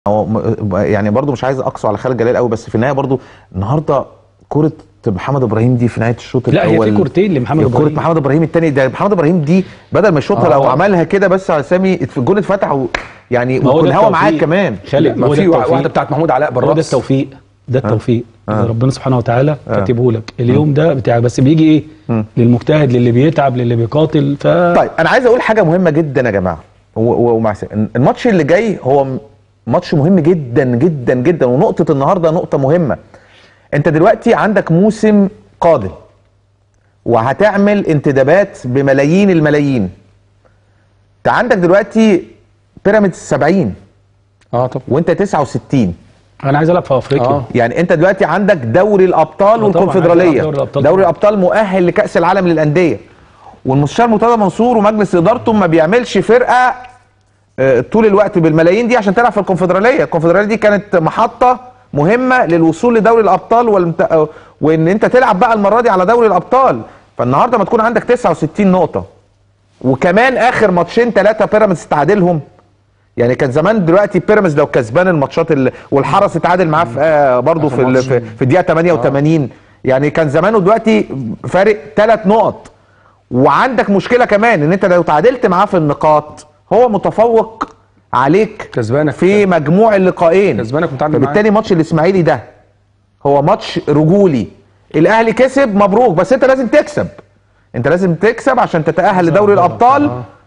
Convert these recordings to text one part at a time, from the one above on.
هو م- يعني برضو مش عايز اقصى على خالد جلال قوي بس في النهايه برضو النهارده كره محمد ابراهيم دي في نهايه الشوط لا هي الاول في كورتين لمحمد كره ابراهيم محمد ابراهيم الثاني ده محمد ابراهيم دي بدل ما يشوطها آه. لو عملها كده بس على سامي ات- الجون اتفتح و- يعني ما هو ويكون ده هوا معاك التوفيق. كمان خالد ما هو ده في التوفيق. واحده بتاعت محمود علاء هو ده بالراس التوفيق ده التوفيق اللي ربنا سبحانه وتعالى كاتبه لك اليوم ده بتاعك بس بيجي ايه للمجتهد للي بيتعب للي بيقاتل ف طيب انا عايز اقول حاجه مهمه جدا يا جماعه و- و- ومع سامي الماتش اللي جاي هو م- ماتش مهم جدا جدا جدا ونقطه النهارده نقطه مهمه انت دلوقتي عندك موسم قادم وهتعمل انتدابات بملايين الملايين انت عندك دلوقتي بيراميدز 70 اه طبعا وانت 69 انا عايز العب في افريقيا آه. يعني انت دلوقتي عندك دوري الابطال آه طبعاً، والكونفدراليه عايز ألعب دوري الأبطال دوري طبعاً. الابطال مؤهل لكاس العالم للانديه والمستشار مرتضى منصور ومجلس ادارته ما بيعملش فرقه آه، طول الوقت بالملايين دي عشان تلعب في الكونفدراليه الكونفدراليه دي كانت محطه مهمه للوصول لدوري الابطال والمت... آه، وان انت تلعب بقى المره دي على دوري الابطال فالنهارده ما تكون عندك 69 نقطه وكمان اخر ماتشين ثلاثه بيراميدز تعادلهم يعني كان زمان دلوقتي بيراميدز لو كسبان الماتشات ال... والحرس اتعادل معاه في آه برضه في ال... في, في الدقيقه 88 يعني كان زمانه دلوقتي فارق ثلاث نقط وعندك مشكله كمان ان انت لو تعادلت معاه في النقاط هو متفوق عليك كسبانك في مجموع اللقاءين كسبانك متعادل معاه. فبالتالي ماتش الاسماعيلي ده هو ماتش رجولي الاهلي كسب مبروك بس انت لازم تكسب انت لازم تكسب عشان تتاهل لدوري الابطال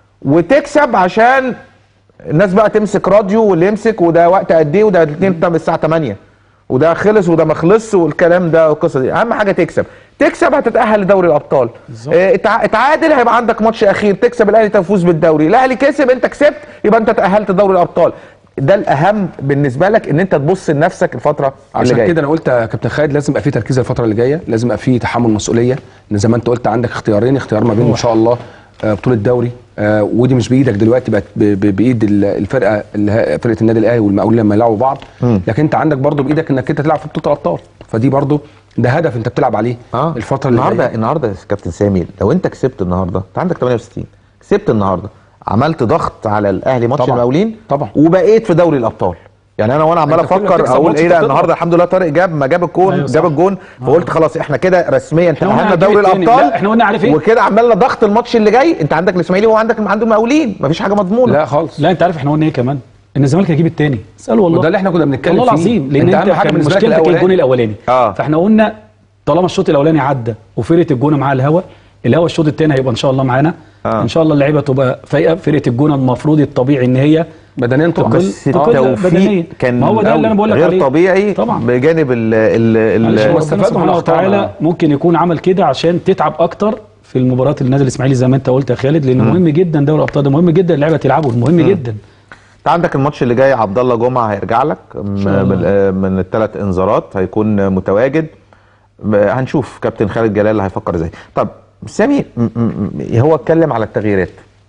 وتكسب عشان الناس بقى تمسك راديو واللي يمسك وده وقت قد ايه وده الاثنين بتاع الساعه 8 وده خلص وده ما خلصش والكلام ده والقصه دي اهم حاجه تكسب تكسب هتتاهل لدوري الابطال اه اتع- اتعادل هيبقى عندك ماتش اخير تكسب الاهلي تفوز بالدوري الاهلي كسب انت كسبت يبقى انت تاهلت لدوري الابطال ده الاهم بالنسبه لك ان انت تبص لنفسك الفتره اللي عشان جايه كده انا قلت يا كابتن خالد لازم يبقى في تركيز الفتره اللي جايه لازم يبقى في تحمل مسؤوليه ان زي ما انت قلت عندك اختيارين اختيار ما بين ان شاء الله آه، بطوله دوري آه، ودي مش بايدك دلوقتي بقت ب- ب- بايد ال- الفرقه اللي هي فرقه النادي الاهلي والمقاولين لما يلعبوا بعض لكن انت عندك برضو بايدك انك انت تلعب في بطوله الابطال فدي برضو ده هدف انت بتلعب عليه اه الفتره اللي النهارده جايه النهارده يا كابتن سامي لو انت كسبت النهارده انت عندك 68 كسبت النهارده عملت ضغط على الاهلي ماتش طبعاً. المقاولين طبعاً. وبقيت في دوري الابطال يعني انا وانا عمال انت كل ما افكر تكسب اقول ماتش ايه ده تطلع. النهارده الحمد لله طارق جاب ما جاب الجون أيوة صح. جاب الجون فقلت خلاص احنا كده رسميا قلنا تاهلنا هنجيب دوري التاني. الابطال لا، احنا قلنا عارف ايه؟ وكده عملنا ضغط الماتش اللي جاي انت عندك الاسماعيلي وهو عندك عنده المقاولين مفيش حاجه مضمونه لا خالص لا انت عارف احنا قلنا ايه كمان ان الزمالك هيجيب الثاني اساله والله وده اللي احنا كنا بنتكلم والله فيه. العظيم لان انت انت, اهم حاجه كان بالنسبه لك مشكلتك الأولاني. الجون الاولاني آه. فاحنا قلنا طالما الشوط الاولاني عدى وفرقه الجونه معاها الهوا الهوا الشوط الثاني هيبقى ان شاء الله معانا آه. ان شاء الله اللعيبه تبقى فايقه فرقه الجونه المفروض الطبيعي ان هي بدنيا طبعا تقل- بس تقل التوفيق بدنيا. كان ما هو ده اللي انا بقول لك غير عليه. طبيعي طبعا بجانب ال ال معلش ال هو استفاد ربنا من سبحانه أخطائنا. وتعالى ممكن يكون عمل كده عشان تتعب اكتر في المباراه النادي الاسماعيلي زي ما انت قلت يا خالد لان مهم جدا دوري الابطال ده مهم جدا اللعيبه تلعبه مهم جدا انت عندك الماتش اللي جاي عبد الله جمعه هيرجع لك م- من, آه، من الثلاث انذارات هيكون متواجد م- هنشوف كابتن خالد جلال هيفكر ازاي طب سامي م- م- م- هو اتكلم على التغييرات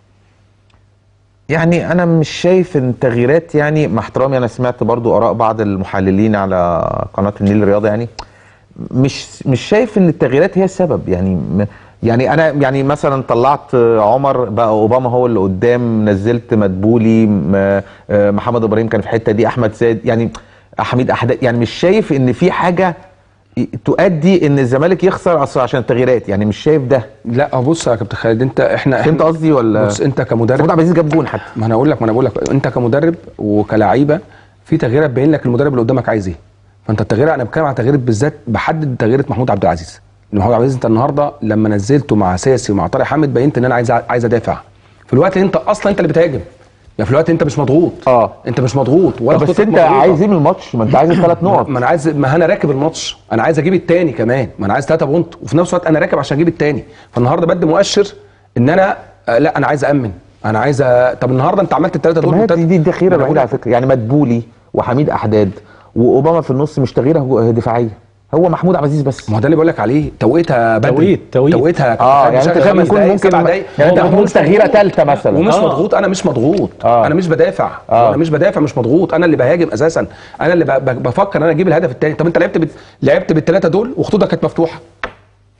يعني انا مش شايف ان التغييرات يعني مع احترامي انا سمعت برضو اراء بعض المحللين على قناه النيل الرياضي يعني مش مش شايف ان التغييرات هي السبب يعني م- يعني انا يعني مثلا طلعت عمر بقى اوباما هو اللي قدام نزلت مدبولي م- آه، محمد ابراهيم كان في الحته دي احمد سيد يعني حميد احداث يعني مش شايف ان في حاجه تؤدي ان الزمالك يخسر اصلا عشان التغييرات يعني مش شايف ده لا بص يا كابتن خالد انت احنا فهمت احنا قصدي ولا بص انت كمدرب محمود عبد العزيز جاب جون حتى ما انا اقول لك ما انا بقول لك انت كمدرب وكلاعيبه في تغييرات باين لك المدرب اللي قدامك عايز ايه فانت التغيير انا بتكلم عن تغيير بالذات بحدد تغييره محمود عبد العزيز لان محمود عبد العزيز انت النهارده لما نزلته مع ساسي ومع طارق حامد بينت ان انا عايز عايز ادافع في الوقت اللي انت اصلا انت اللي بتهاجم يعني في الوقت انت مش مضغوط اه. انت مش مضغوط ولا طب بس خطتك انت مضغوطة. عايز ايه من الماتش ما انت عايز الثلاث نقط ما انا عايز ما انا راكب الماتش انا عايز اجيب التاني كمان ما انا عايز 3 بونت وفي نفس الوقت انا راكب عشان اجيب التاني فالنهارده بدي مؤشر ان انا آه، لا انا عايز امن انا عايز أ... طب النهارده انت عملت الثلاثه طب دول ما هي والتلاتة- دي دي التغييره ما أنا الوحيده على فكره يعني مدبولي وحميد احداد واوباما في النص مش تغييره دفاعيه هو محمود عبد العزيز بس ما هو ده اللي بقول لك عليه توقيتها بدري توقيت- توقيت. توقيتها يا كابتن اه خالد يعني انت بشكل شايف خمس يكون دقايق، ممكن سبع دقايق. يعني انت هو محمود مش تغييره مضغوط. ثالثه مثلا ومش آه. مضغوط انا مش مضغوط آه. انا مش بدافع آه. انا مش بدافع مش مضغوط انا اللي بهاجم اساسا انا اللي ب- ب- بفكر ان انا اجيب الهدف الثاني طب انت لعبت بت... لعبت بالثلاثه دول وخطوطك كانت مفتوحه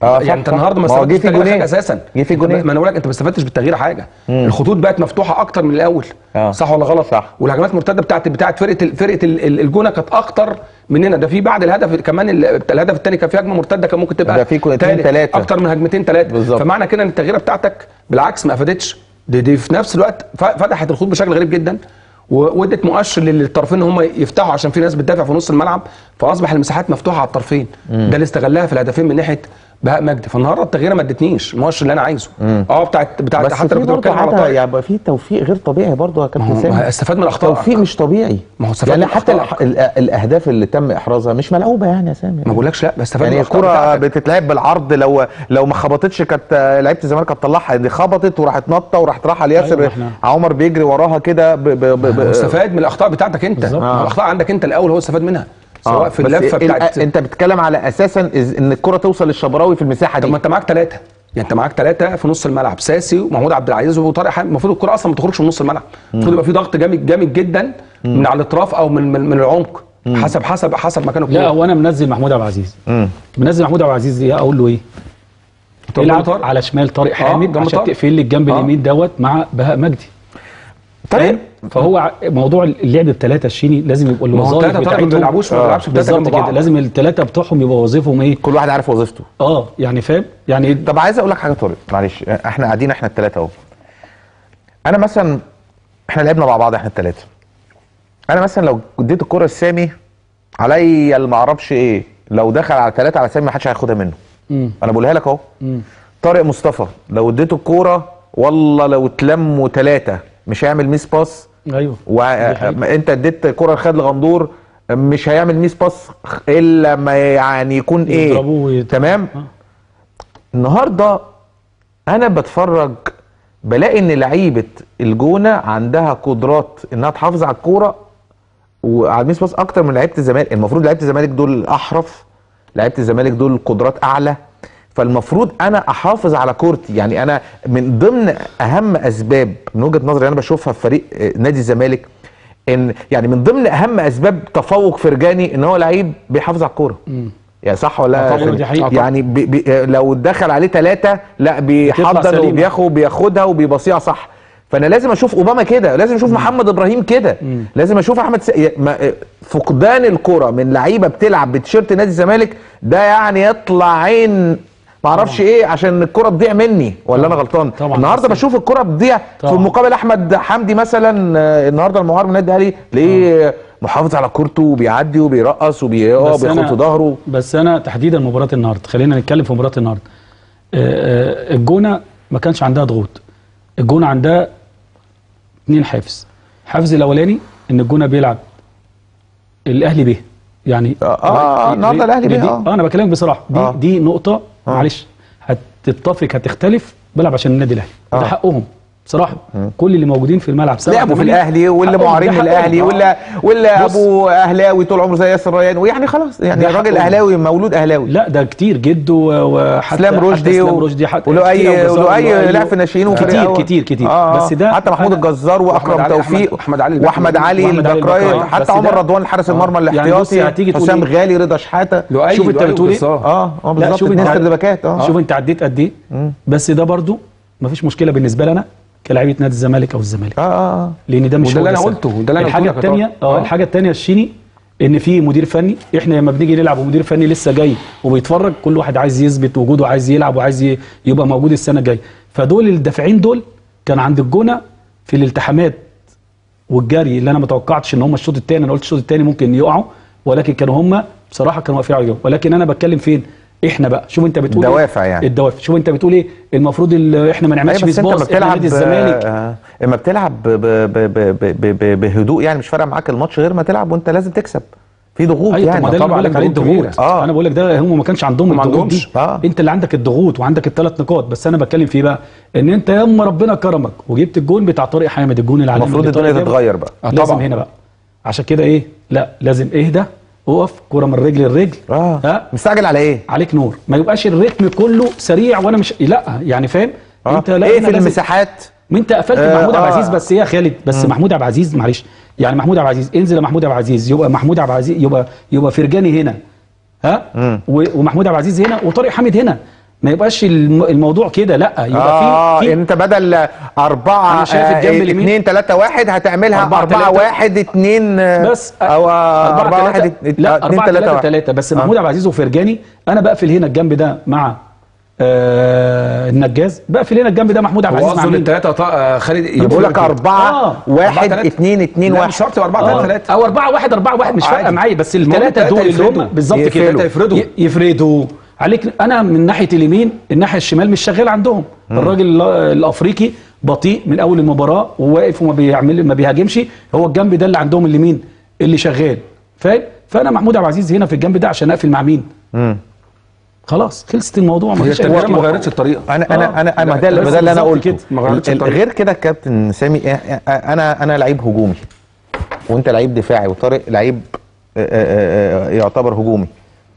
آه، يعني صح، انت صح. النهارده ما ما هو جه استفدتش في بالتغيير جونين. حاجه اساسا جه في أنت جونين. ما انا بقول لك انت ما استفدتش بالتغيير حاجه الخطوط بقت مفتوحه اكتر من الاول آه. صح ولا غلط صح. والهجمات المرتده بتاعت بتاعت فرقه ال- فرقه ال- ال- الجونه كانت اخطر مننا ده في بعد الهدف كمان ال- الهدف الثاني كان في هجمه مرتده كان ممكن تبقى ده في كورتين تالت، تلاتة. اكتر من هجمتين ثلاثه بالظبط. فمعنى كده ان التغييره بتاعتك بالعكس ما افادتش دي, دي في نفس الوقت ف- فتحت الخطوط بشكل غريب جدا و- وادت مؤشر للطرفين ان هم يفتحوا عشان في ناس بتدافع في نص الملعب فاصبح المساحات مفتوحه على الطرفين ده اللي استغلها في الهدفين من ناحيه بهاء مجدي فالنهارده التغييره ما ادتنيش المؤشر اللي انا عايزه اه بتاعت بتاعت بس حتى في لو كنت برضه بتكلم على عادة طارق يبقى في توفيق غير طبيعي برضه يا كابتن ما هو سامي استفاد من الاخطاء توفيق مش طبيعي ما هو استفاد يعني من حتى أخطائك. الأح- الأ- الاهداف اللي تم احرازها مش ملعوبه يعني يا سامي ما بقولكش لا بس استفاد يعني من الأخطاء الكرة بتاعتك. بتتلعب بالعرض لو لو ما خبطتش كانت لعيبه الزمالك هتطلعها دي خبطت وراحت نطه وراحت رايحه لياسر أيوة، إحنا- عمر بيجري وراها كده ب- ب- ب- ب- هو استفاد من الاخطاء بتاعتك انت بالظبط. ما هو الاخطاء عندك انت الاول هو استفاد منها سواء آه، في بس اللفه ال- بتاعت انت بتتكلم على اساسا إز- ان الكرة توصل للشبراوي في المساحه طب دي ما انت معاك ثلاثه يعني انت معاك ثلاثه في نص الملعب ساسي ومحمود عبد العزيز وطارق حامد المفروض الكره اصلا ما تخرجش من نص الملعب المفروض يبقى في ضغط جامد جامد جدا من على الاطراف او من من, من العمق حسب حسب حسب مكان لا الكوره هو انا منزل محمود عبد العزيز مم. منزل محمود عبد العزيز ايه اقول له ايه طب العب طارق. على شمال طارق آه، حامد جنب عشان طارق. تقفل لي الجنب آه. اليمين دوت مع بهاء مجدي طيب فاهم؟ فهو ع- موضوع اللعب بثلاثه الشيني لازم يبقوا ما هو الوظائف التلاتة طارق ما بتاعتهم بيلعبوش ما بيلعبش بتلاتة بالظبط جنب بعض. كده لازم الثلاثه بتوعهم يبقوا وظيفهم ايه كل واحد عارف وظيفته اه يعني فاهم يعني طب عايز اقول لك حاجه طارق معلش احنا قاعدين احنا الثلاثه اهو انا مثلا احنا لعبنا مع بعض احنا الثلاثه انا مثلا لو اديت الكره لسامي عليا اللي ما اعرفش ايه لو دخل على ثلاثه على سامي ما حدش هياخدها منه مم. انا بقولها لك اهو مم. طارق مصطفى لو اديته الكوره والله لو اتلموا ثلاثه مش هيعمل ميس باس ايوه وانت اديت كره لخالد الغندور مش هيعمل ميس باس الا ما يعني يكون ايه يضربوه ويت- تمام آه. النهارده انا بتفرج بلاقي ان لعيبه الجونه عندها قدرات انها تحافظ على الكوره وعلى الميس باس اكتر من لعيبه الزمالك المفروض لعيبه الزمالك دول احرف لعيبه الزمالك دول قدرات اعلى فالمفروض انا احافظ على كورتي يعني انا من ضمن اهم اسباب من وجهه نظري انا بشوفها في فريق آه، نادي الزمالك ان يعني من ضمن اهم اسباب تفوق فرجاني ان هو لعيب بيحافظ على الكوره يعني صح ولا آه لا طبعاً، يا سامي؟ دي حقيقة. يعني بي بي لو دخل عليه ثلاثة لا بيحضر سليمة. وبياخد بياخدها وبيبصيها صح فانا لازم اشوف اوباما كده لازم اشوف محمد ابراهيم كده لازم اشوف احمد س... ما... فقدان الكرة من لعيبه بتلعب بتيشيرت نادي الزمالك ده يعني يطلع عين ما اعرفش ايه عشان الكرة تضيع مني ولا انا غلطان طبعاً. النهارده بشوف الكرة بتضيع في طبعاً. مقابل احمد حمدي مثلا آه، النهارده المعار من النادي الاهلي تلاقيه محافظ على كورته وبيعدي وبيرقص وبيقف بس بياخد أنا- في ظهره بس انا تحديدا مباراه النهارده خلينا نتكلم في مباراه النهارده آه، آه، الجونه ما كانش عندها ضغوط الجونه عندها اثنين حافز الحافز الاولاني ان الجونه بيلعب الاهلي به يعني آه، آه، النهارده الأهلي دي- بيه، دي- آه. اه انا بكلمك بصراحه دي آه. دي نقطه معلش هتتفق هتختلف بلعب عشان النادي الاهلي آه. ده حقهم بصراحه كل اللي موجودين في الملعب سبعة لعبوا في تمانية، الاهلي واللي حقهم، معارين ده من حقهم. الاهلي آه. واللي واللي بص. ابوه اهلاوي طول عمره زي ياسر ريان ويعني خلاص يعني ده الراجل حقهم. اهلاوي مولود اهلاوي لا ده كتير جد و- وحتى اسلام حتى رشدي اسلام و- رشدي حتى ولو كتير اي أوي ولو جزار، اي ولو لاعب في الناشئين وفريق كتير أول. كتير كتير آه بس ده حتى محمود أنا- الجزار واكرم علي- توفيق أحمد- أحمد علي واحمد علي وأحمد علي الباك رايت الباك رايت. حتى بس عمر ده- رضوان حارس المرمى يعني بص الاحتياطي هتيجي تقول حسام إيه؟ غالي رضا شحاته لؤي شوف انت لؤي بتقول ايه وجزار. اه اه لا بالظبط شوف انت مستر عد- الباكات اه شوف انت عديت قد ايه بس ده برضو مفيش مشكله بالنسبه لنا كلاعيبه نادي الزمالك او الزمالك اه اه لان ده مش وده هو اللي أنا السبب. قلته، وده اللي أنا الحاجه قلته لك يا الثانيه طارق. اه آه. الحاجه الثانيه الشيني ان في مدير فني احنا لما بنيجي نلعب ومدير فني لسه جاي وبيتفرج كل واحد عايز يثبت وجوده عايز يلعب وعايز ي- يبقى موجود السنه الجايه فدول الدافعين دول كان عند الجونه في الالتحامات والجري اللي انا ما توقعتش ان هم الشوط الثاني انا قلت الشوط الثاني ممكن يقعوا ولكن كانوا هم بصراحه كانوا واقفين على الجو ولكن انا بتكلم فين احنا بقى شوف انت بتقول الدوافع إيه؟ يعني. الدوافع شوف انت بتقول ايه المفروض ال- احنا ما نعملش ايوه بس ميس انت لما باص احنا بتلعب نادي الزمالك آه، اما بتلعب ب- ب- ب- ب- ب- ب- بهدوء يعني مش فارق معاك الماتش غير ما تلعب وانت لازم تكسب في ضغوط ايوه طب يعني ما ده اللي طبعاً بقول لك عليه ضغوط الضغوط كبيرة. آه. انا بقول لك ده هم ما كانش عندهم ما الضغوط عندهمش. دي آه. انت اللي عندك الضغوط وعندك الثلاث نقاط بس انا بتكلم فيه بقى ان انت يا اما ربنا كرمك وجبت الجون بتاع طارق حامد الجون العالمي المفروض اللي طارق الدنيا جابه. تتغير بقى آه، لازم طبعاً. هنا بقى عشان كده ايه لا لازم اهدى اقف كوره من رجل لرجل اه ها مستعجل على ايه؟ عليك نور ما يبقاش الريتم كله سريع وانا مش لا يعني فاهم آه. انت لا ايه أنا في لازم- المساحات ما انت قفلت آه، محمود عبد آه. العزيز بس ايه يا خالد بس محمود عبد العزيز معلش يعني محمود عبد العزيز انزل يا محمود عبد العزيز يبقى محمود عبد العزيز يبقى يبقى فرجاني هنا ها مم. و- ومحمود عبد العزيز هنا وطارق حامد هنا ما يبقاش الم- الموضوع كده لا يبقى اه في, في انت بدل أربعة أنا شايف آه، الجنب اليمين. اتنين تلاتة واحد هتعملها أربعة أربعة تلاتة. واحد اتنين آه، بس أو آه، أربعة أربعة واحد تلاتة ات- لا اتنين أربعة تلاتة تلاتة واحد. تلاتة بس آه. محمود عبد العزيز وفرجاني أنا بقفل هنا الجنب ده مع آه النجاز بقفل هنا الجنب ده محمود عبد هو العزيز مع قصده مين؟ الثلاثه طا... خالد أنا بقول لك يفرقوا. أربعة آه. واحد أربعة تلاتة. اتنين اتنين لا واحد مش شرط يبقى 4 آه. 3 3 او 4 1 4 1 مش عادي. فارقه معايا بس المهم الثلاثه التلاتة دول اللي يفردوا. هم بالظبط كده يقفلوا. يفردوا. ي- يفردوا عليك انا من ناحيه اليمين الناحيه الشمال مش شغال عندهم الراجل ال- الافريقي بطيء من اول المباراه وواقف وما بيعمل ما بيهاجمش هو الجنب ده اللي عندهم اليمين اللي شغال فاهم فانا محمود عبد العزيز هنا في الجنب ده عشان اقفل مع مين مم. خلاص خلصت الموضوع ما هي فيش أي التغيير ما مشكلة. غيرتش الطريقه انا آه. انا انا ما ده بس ده اللي انا بالظبط قلته كده. ما غيرتش ال- الطريقة. غير كده كابتن سامي إيه- إيه- انا انا لعيب هجومي وانت لعيب دفاعي وطارق لعيب آه، آه، آه، يعتبر هجومي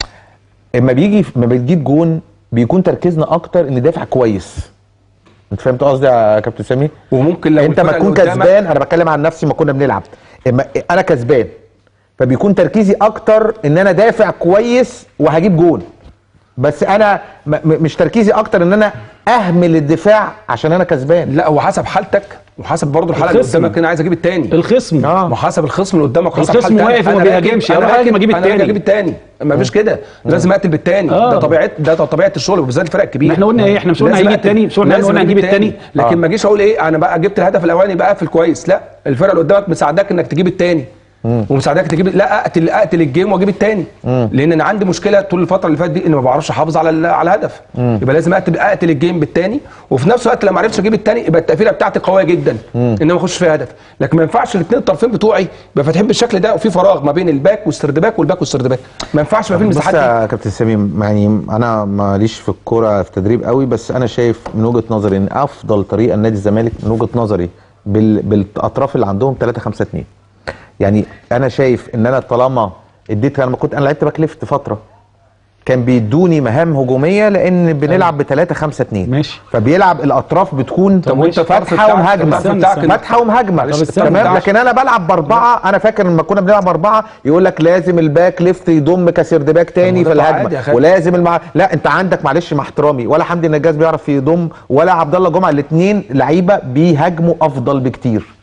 اما بيجي ما بتجيب جون بيكون تركيزنا اكتر ان دافع كويس انت فهمت قصدي يا كابتن سامي وممكن لو انت ما الفرقة تكون اللي قدامك- كسبان انا بتكلم عن نفسي ما كنا بنلعب اما انا كسبان فبيكون تركيزي اكتر ان انا دافع كويس وهجيب جون بس انا م- م- مش تركيزي اكتر ان انا اهمل الدفاع عشان انا كسبان لا هو حسب حالتك وحسب برضه الحاله اللي الخصم. قدامك انا عايز اجيب التاني الخصم اه ما حسب الخصم اللي قدامك حسب الخصم حالتك. واقف وما أنا بيهاجمش، راكب- أنا راكب- راجل أجيب انا راجل التاني. اجيب التاني ما فيش كده لازم اقتل بالتاني آه. ده طبيعه ده طبيعه الشغل بالذات الفرق الكبيره ما احنا قلنا ايه؟ احنا مش قلنا لازم هيجي أقتل. التاني؟ مش قلنا لازم قلنا أجيب هنجيب التاني؟ لكن آه. ما اجيش اقول ايه انا بقى جبت الهدف الاولاني بقى اقفل كويس لا الفرقه اللي قدامك مساعداك انك تجيب التاني ومساعدك تجيب لا اقتل اقتل الجيم واجيب التاني لان انا عندي مشكله طول الفتره اللي فاتت دي ان ما بعرفش احافظ على ال- على الهدف يبقى لازم اقتل اقتل الجيم بالتاني وفي نفس الوقت لما ما عرفتش اجيب التاني يبقى التقفيله بتاعتي قويه جدا ان انا ما اخش فيها هدف لكن ما ينفعش الاثنين الطرفين بتوعي يبقى فاتحين بالشكل ده وفي فراغ ما بين الباك والسرد باك والباك والسرد باك ما ينفعش يبقى في بص المساحات دي يا كابتن سامي يعني انا ماليش في الكوره في تدريب قوي بس انا شايف من وجهه نظري ان افضل طريقه لنادي الزمالك من وجهه نظري بال... بالاطراف اللي عندهم 3 5 2 يعني انا شايف ان انا طالما اديت انا ما كنت انا لعبت باك ليفت فتره كان بيدوني مهام هجوميه لان بنلعب ب 3 5 2 ماشي. فبيلعب الاطراف بتكون طب وانت الطرف فاتحه بتاعك- ومهاجمه الطرف بتاعك- فاتحه ومهاجمه معلش، الطرف تمام بتاعك- لكن انا بلعب باربعه انا فاكر لما كنا بنلعب باربعه يقول لك لازم الباك ليفت يضم كسرد باك تاني طب في ما ده عادي يا الهجمه خالد. ولازم المع... لا انت عندك معلش مع احترامي ولا حمدي النجاز بيعرف يضم ولا عبد الله جمعه الاثنين لعيبه بيهاجموا افضل بكتير